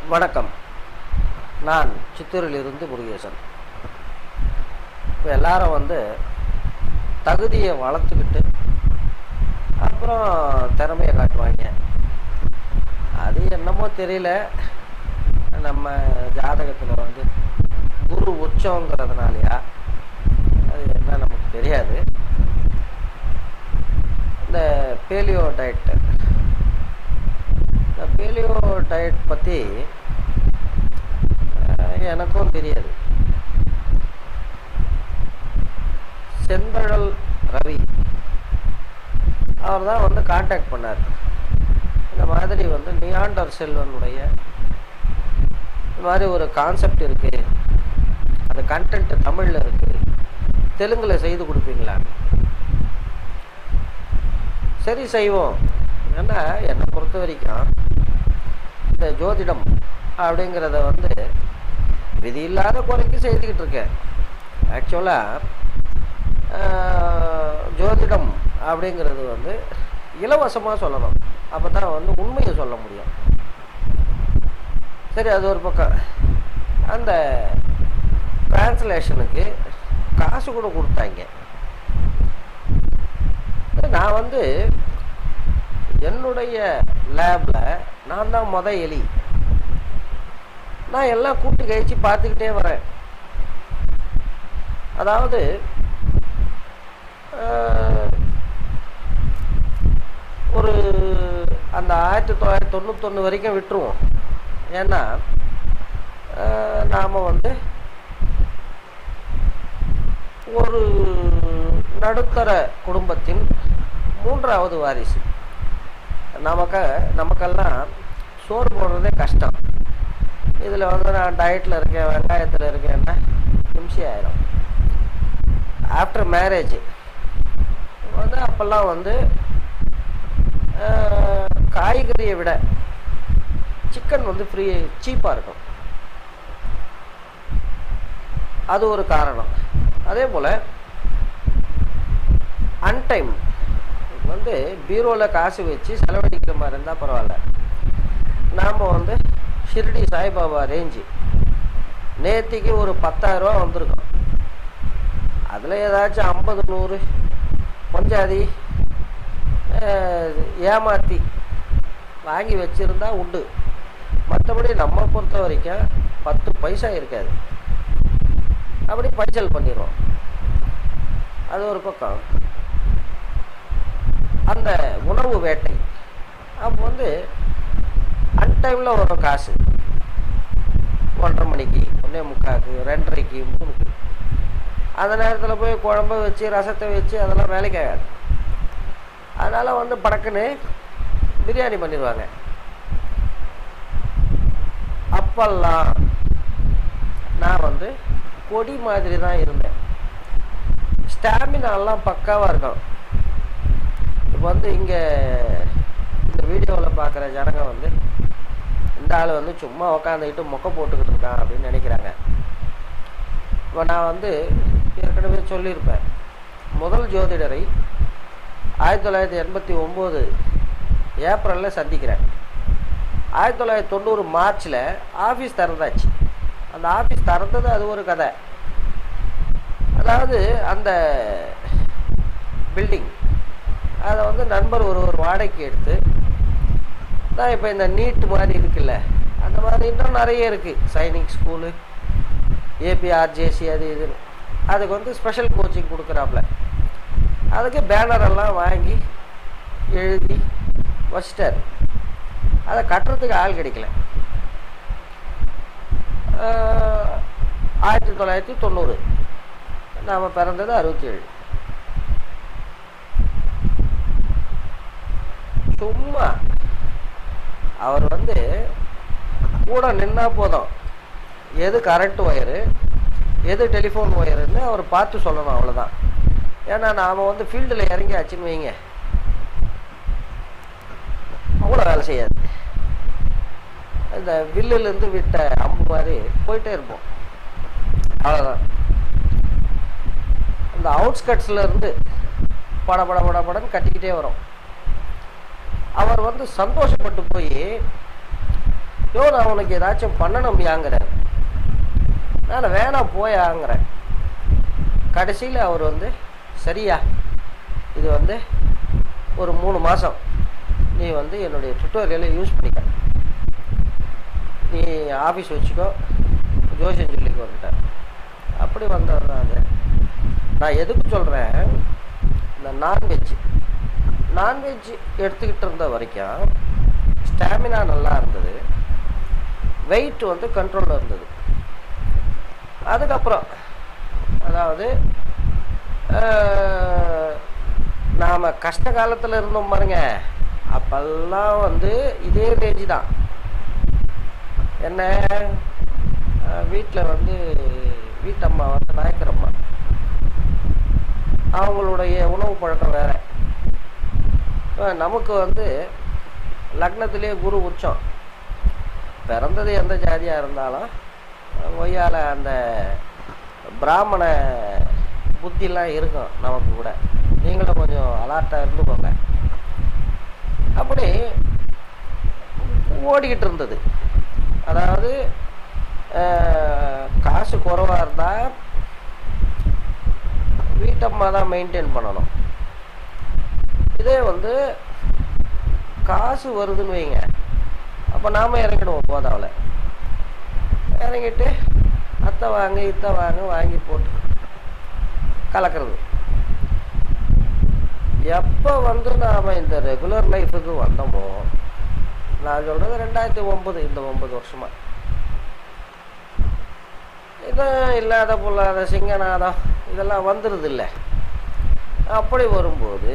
வணக்கம் நான் சித்தூரிலிருந்து முருகேசன் இப்போ எல்லாரும் வந்து தகுதியை வளர்த்துக்கிட்டு அப்புறம் திறமையை காட்டுவாங்க அது என்னமோ தெரியல நம்ம ஜாதகத்தில் வந்து குரு உச்சங்கிறதுனாலயா அது என்ன நமக்கு தெரியாது இந்த பேலியோ டயட்டு இந்த பேலியோ டயட் பற்றி எனக்கும் தெரியாது செந்தழல் ரவி அவர் தான் வந்து காண்டாக்ட் பண்ணார் இந்த மாதிரி வந்து நியாண்டர் செல்வனுடைய இந்த மாதிரி ஒரு கான்செப்ட் இருக்குது அது கண்டென்ட் தமிழில் இருக்குது தெலுங்கில் செய்து கொடுப்பீங்களா சரி செய்வோம் ஏன்னா என்னை பொறுத்த வரைக்கும் இந்த ஜோதிடம் அப்படிங்கிறத வந்து விதி இல்லாத குறைக்கு செய்துக்கிட்டு இருக்கேன் ஆக்சுவலாக ஜோதிடம் அப்படிங்கிறது வந்து இலவசமாக சொல்லணும் அப்போ தான் வந்து உண்மையை சொல்ல முடியும் சரி அது ஒரு பக்கம் அந்த டிரான்ஸ்லேஷனுக்கு காசு கூட கொடுத்தாங்க நான் வந்து என்னுடைய லேபில் நான் தான் மொத எலி நான் எல்லாம் கூட்டு கழிச்சு பார்த்துக்கிட்டே வரேன் அதாவது ஒரு அந்த ஆயிரத்தி தொள்ளாயிரத்தி தொண்ணூத்தொன்று வரைக்கும் விட்டுருவோம் ஏன்னா நாம் வந்து ஒரு நடுத்தர குடும்பத்தின் மூன்றாவது வாரிசு நமக்கு நமக்கெல்லாம் சோறு போடுறதே கஷ்டம் இதில் வந்து நான் டயட்டில் இருக்கேன் வெங்காயத்தில் இருக்கேன்னா நிமிஷம் ஆயிரும் ஆஃப்டர் மேரேஜ் வந்து அப்போல்லாம் வந்து காய்கறியை விட சிக்கன் வந்து ஃப்ரீ சீப்பாக இருக்கும் அது ஒரு காரணம் அதே போல் அன்டைம் வந்து பீரோவில் காசு வச்சு செலவழிக்கிற மாதிரி இருந்தால் பரவாயில்ல நாம் வந்து ஷிர்டி சாய்பாபா ரேஞ்சு நேத்திக்கு ஒரு பத்தாயிரரூவா வந்திருக்கோம் அதில் ஏதாச்சும் ஐம்பது நூறு பஞ்சாதி ஏமாற்றி வாங்கி வச்சுருந்தா உண்டு மற்றபடி நம்ம பொறுத்த வரைக்கும் பத்து பைசா இருக்காது அப்படி பைசல் பண்ணிடுவோம் அது ஒரு பக்கம் அந்த உணவு வேட்டை அப்போ வந்து அன்டைமில் வரும் காசு ஒன்றரை மணிக்கு ஒன்றே முக்காக்கு ரெண்டரைக்கு மூணுக்கு அந்த நேரத்தில் போய் குழம்ப வச்சு ரசத்தை வச்சு அதெல்லாம் வேலைக்கு ஆகாது அதனால் வந்து படக்குன்னு பிரியாணி பண்ணிடுவாங்க அப்பெல்லாம் நான் வந்து கொடி மாதிரி தான் இருந்தேன் ஸ்டாமினாலாம் பக்காவாக இருக்கும் இப்போ வந்து இங்கே இந்த வீடியோவில் பார்க்குற ஜனங்க வந்து இந்த ஆள் வந்து சும்மா உக்காந்துக்கிட்டு மொக்க போட்டுக்கிட்டு இருக்கான் அப்படின்னு நினைக்கிறாங்க இப்போ நான் வந்து ஏற்கனவே சொல்லியிருப்பேன் முதல் ஜோதிடரை ஆயிரத்தி தொள்ளாயிரத்தி எண்பத்தி ஒம்பது ஏப்ரலில் சந்திக்கிறேன் ஆயிரத்தி தொள்ளாயிரத்தி தொண்ணூறு மார்ச்சில் ஆஃபீஸ் திறந்தாச்சு அந்த ஆஃபீஸ் திறந்தது அது ஒரு கதை அதாவது அந்த பில்டிங் அதை வந்து நண்பர் ஒரு ஒரு வாடகைக்கு எடுத்து தான் இப்போ இந்த நீட் மாதிரி இருக்குல்ல அந்த மாதிரி இன்னும் நிறைய இருக்குது சைனிக் ஸ்கூலு ஏபிஆர்ஜேசி அது இதுன்னு அதுக்கு வந்து ஸ்பெஷல் கோச்சிங் கொடுக்குறாப்புல அதுக்கு பேனரெல்லாம் வாங்கி எழுதி வச்சிட்டார் அதை கட்டுறதுக்கு ஆள் கிடைக்கல ஆயிரத்தி தொள்ளாயிரத்தி தொண்ணூறு நாம் பிறந்தது அறுபத்தி ஏழு சும்மா அவர் வந்து கூட நின்னா போதும் எது கரண்ட் ஒயரு எது டெலிஃபோன் ஒயருன்னு அவர் பார்த்து சொல்லணும் அவ்வளோதான் ஏன்னா நாம் வந்து ஃபீல்டில் இறங்கியாச்சுன்னு வைங்க அவ்வளோ வேலை செய்யாது இந்த வில்லுலேருந்து விட்ட அம்பு மாதிரி போயிட்டே இருப்போம் அவ்வளோதான் இந்த அவுட்ஸ்கட்ஸில் இருந்து பட பட பட படன்னு கட்டிக்கிட்டே வரும் அவர் வந்து சந்தோஷப்பட்டு போய் யோ நான் உனக்கு ஏதாச்சும் பண்ணணும்யாங்கிறார் நான் வேணாம் போயாங்கிறேன் கடைசியில் அவர் வந்து சரியா இது வந்து ஒரு மூணு மாதம் நீ வந்து என்னுடைய டுட்டோரியலை யூஸ் பண்ணிக்க நீ ஆஃபீஸ் வச்சுக்கோ ஜோசியம் சொல்லிக்கு வந்துட்டேன் அப்படி வந்தது தான் அது நான் எதுக்கு சொல்கிறேன் இந்த நான்வெஜ் நான்வெஜ் எடுத்துக்கிட்டு இருந்த வரைக்கும் ஸ்டாமினா நல்லா இருந்தது வெயிட் வந்து கண்ட்ரோலில் இருந்தது அதுக்கப்புறம் அதாவது நாம் கஷ்ட காலத்தில் இருந்தோம் பாருங்க அப்பெல்லாம் வந்து இதே ரேஞ்சு தான் என்ன வீட்டில் வந்து வீட்டம்மா வந்து நாயக்கரம்மா அவங்களுடைய உணவு பழக்கம் வேற அஹ் நமக்கு வந்து லக்னத்திலே குரு உச்சம் பிறந்தது எந்த ஜாதியாக இருந்தாலும் ஒய்யால அந்த பிராமண புத்திலாம் இருக்கும் நமக்கு கூட நீங்களும் கொஞ்சம் அலர்ட்டாக இருந்துக்கோங்க அப்படி ஓடிக்கிட்டு இருந்தது அதாவது அஹ், காசு குறைவாக இருந்தால் வீட்டம்மா தான் மெயின்டைன் பண்ணணும் இதே வந்து காசு வருதுன்னு வைங்க அப்போ நாம இறங்கிடுவோம் போதாவில் இறங்கிட்டு அத்தை வாங்க இத்தை வாங்க வாங்கி போட்டு கலக்கிறது எப்போ வந்து நாம் இந்த ரெகுலர் லைஃபுக்கு வந்தோமோ நான் சொல்கிறது ரெண்டாயிரத்தி ஒம்பது இந்த ஒம்பது வருஷமா இது இல்லாத பொல்லாத சிங்கநாதம் இதெல்லாம் வந்துடுது இல்லை அப்படி வரும்போது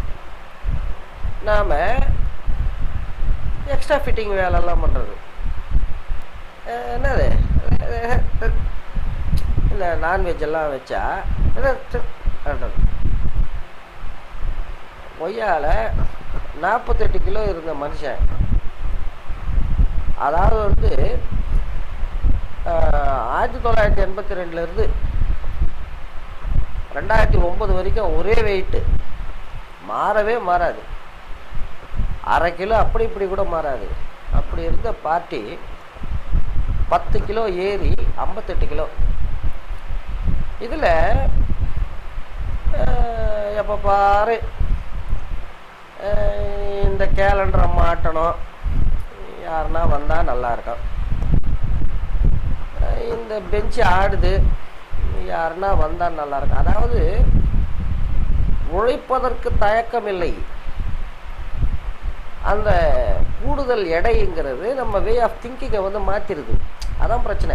நாம் எக்ஸ்ட்ரா ஃபிட்டிங் வேலைலாம் பண்ணுறது என்னது இந்த நான்வெஜ் எல்லாம் வச்சா ஒய்யால நாற்பத்தெட்டு கிலோ இருந்த மனுஷன் அதாவது வந்து ஆஹ், ஆயிரத்தி தொள்ளாயிரத்தி எண்பத்தி ரெண்டுலேருந்து ரெண்டாயிரத்தி ஒம்பது வரைக்கும் ஒரே வெயிட்டு மாறவே மாறாது அரை கிலோ அப்படி இப்படி கூட மாறாது அப்படி இருந்த பார்ட்டி பத்து கிலோ ஏறி ஐம்பத்தெட்டு கிலோ இதில் எப்போ பாரு அஹ், இந்த கேலண்டரை மாட்டணும் யாருன்னா வந்தால் நல்லா இருக்கும் அஹ், இந்த பெஞ்சு ஆடுது யாருன்னா வந்தால் நல்லா இருக்கும் அதாவது உழைப்பதற்கு தயக்கம் இல்லை அந்த கூடுதல் எடைங்கிறது நம்ம வே ஆஃப் திங்கிங்கை வந்து மாற்றிடுது அதான் பிரச்சனை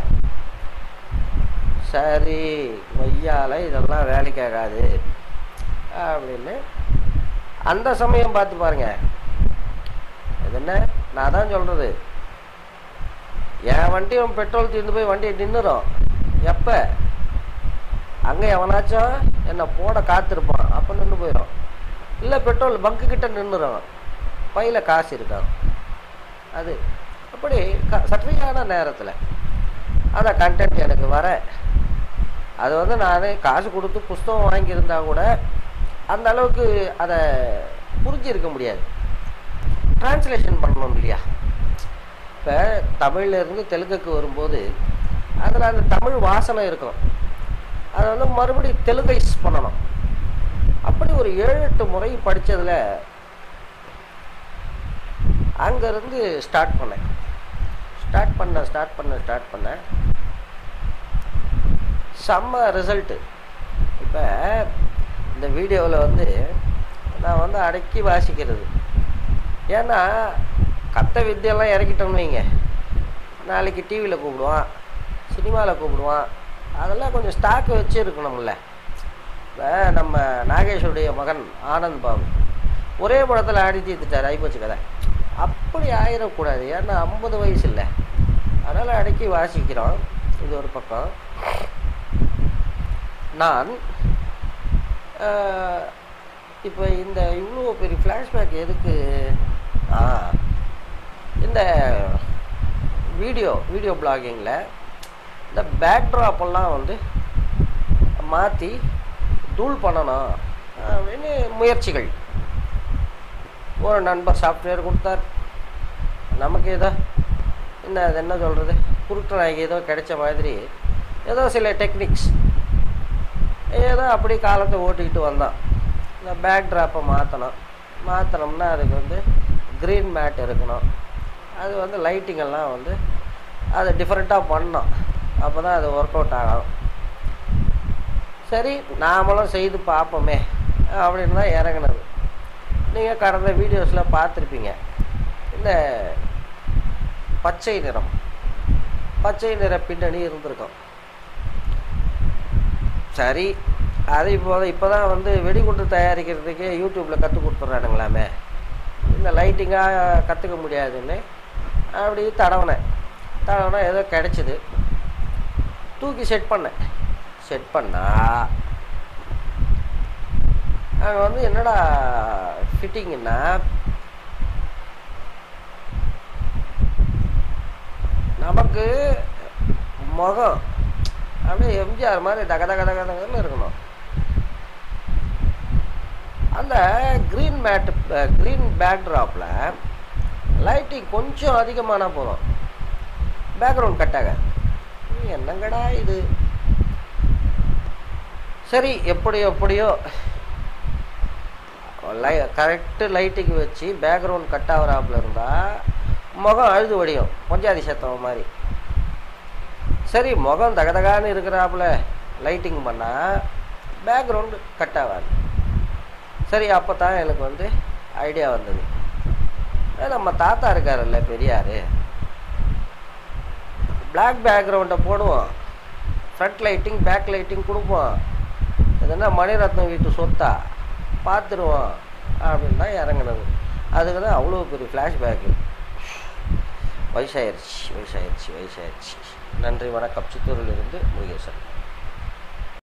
சரி கொய்யால இதெல்லாம் வேலைக்கு ஆகாது அப்படின்னு அந்த சமயம் பார்த்து பாருங்க இது என்ன நான் தான் சொல்கிறது என் வண்டியும் பெட்ரோல் தீர்ந்து போய் வண்டியை நின்றுரும் எப்போ அங்கே எவனாச்சும் என்னை போட காத்திருப்பான் அப்போ நின்று போயிடும் இல்லை பெட்ரோல் பங்கு கிட்ட நின்றுடும் பையில காசு இருக்கான் அது அப்படி க சற்றையான நேரத்தில் அந்த கண்டென்ட் எனக்கு வர அது வந்து நான் காசு கொடுத்து புஸ்தகம் வாங்கியிருந்தா கூட அந்த அளவுக்கு அதை புரிஞ்சிருக்க முடியாது டிரான்ஸ்லேஷன் பண்ணணும் இல்லையா இப்போ தமிழ்லேருந்து தெலுங்குக்கு வரும்போது அதில் அந்த தமிழ் வாசனை இருக்கும் அதை வந்து மறுபடியும் தெலுங்கைஸ் பண்ணணும் அப்படி ஒரு ஏழு எட்டு முறை படித்ததில் அங்கேருந்து ஸ்டார்ட் பண்ணேன் ஸ்டார்ட் பண்ண ஸ்டார்ட் பண்ண ஸ்டார்ட் பண்ணேன் செம்ம ரிசல்ட்டு இப்போ இந்த வீடியோவில் வந்து நான் வந்து அடக்கி வாசிக்கிறது ஏன்னா கத்த வித்தியெல்லாம் இறக்கிட்டோம்னு வைங்க நாளைக்கு டிவியில் கூப்பிடுவான் சினிமாவில் கூப்பிடுவான் அதெல்லாம் கொஞ்சம் ஸ்டாக் வச்சு இருக்கணும்ல இப்போ நம்ம நாகேஷுடைய மகன் ஆனந்த் பாபு ஒரே படத்தில் ஆடி தீர்த்துட்டார் ஆகிப்போச்சு கதை அப்படி ஆயிடக்கூடாது ஏன்னா ஐம்பது வயசு இல்லை அதனால் அடக்கி வாசிக்கிறோம் இது ஒரு பக்கம் நான் இப்போ இந்த இவ்வளோ பெரிய ஃப்ளாஷ்பேக் எதுக்கு ஆ இந்த வீடியோ வீடியோ பிளாகிங்கில் இந்த பேக்ட்ராப்பெல்லாம் வந்து மாற்றி தூள் பண்ணணும் அப்படின்னு முயற்சிகள் ஒரு நண்பர் சாஃப்ட்வேர் கொடுத்தார் நமக்கு ஏதோ என்ன அது என்ன சொல்கிறது குருட்டு நாய்க்கு ஏதோ கிடைச்ச மாதிரி ஏதோ சில டெக்னிக்ஸ் ஏதோ அப்படி காலத்தை ஓட்டிக்கிட்டு வந்தான் இந்த பேக் ட்ராப்பை மாற்றணும் மாற்றினோம்னா அதுக்கு வந்து க்ரீன் மேட் இருக்கணும் அது வந்து லைட்டிங் எல்லாம் வந்து அதை டிஃப்ரெண்ட்டாக பண்ணோம் அப்போ தான் அது ஒர்க் அவுட் ஆகும் சரி நாமளும் செய்து பார்ப்போமே அப்படின்னு தான் இறங்குனது நீங்கள் கடந்த வீடியோஸில் பார்த்துருப்பீங்க இந்த பச்சை நிறம் பச்சை நிற பின்னணி இருந்திருக்கும் சரி அது இப்போ இப்போ தான் வந்து வெடிகுண்டு தயாரிக்கிறதுக்கே யூடியூப்பில் கற்றுக் கொடுத்துட்றானுங்களாமே இந்த லைட்டிங்காக கற்றுக்க முடியாதுன்னு அப்படி தடவினேன் தடவினா ஏதோ கிடச்சிது தூக்கி செட் பண்ணேன் செட் பண்ணா அங்கே வந்து என்னடா ஃபிட்டிங்குன்னா நமக்கு முகம் அப்படியே எம்ஜிஆர் மாதிரி தக தக தக தகன்னு இருக்கணும் அந்த க்ரீன் மேட் க்ரீன் பேக்ட்ராப்பில் லைட்டிங் கொஞ்சம் அதிகமான போதும் பேக்ரவுண்ட் கட்டாக என்னங்கடா இது சரி எப்படியோ எப்படியோ லை கரெக்டு லைட்டுக்கு வச்சு பேக்ரவுண்ட் கட் ஆகிறாப்புல இருந்தால் முகம் அழுது வடியும் பஞ்சாதி சேத்தவ மாதிரி சரி முகம் தகதகான்னு இருக்கிறாப்புல லைட்டிங் பண்ணால் பேக்ரவுண்டு கட் ஆகாது சரி அப்போ தான் எனக்கு வந்து ஐடியா வந்தது ஏ, நம்ம தாத்தா இருக்காருல்ல பெரியார் பிளாக் பேக்ரவுண்டை போடுவோம் ஃப்ரண்ட் லைட்டிங் பேக் லைட்டிங் கொடுப்போம் எதுனா மணிரத்னம் வீட்டு சொத்தா பார்த்துருவோம் அப்படின்னு தான் இறங்குனது அதுக்கு தான் அவ்வளோ பெரிய ஃப்ளாஷ்பேக்கு வயசாயிருச்சு வயசாயிருச்சு வயசாயிருச்சு நன்றி வணக்கம் சித்தூரிலிருந்து முருகேசன்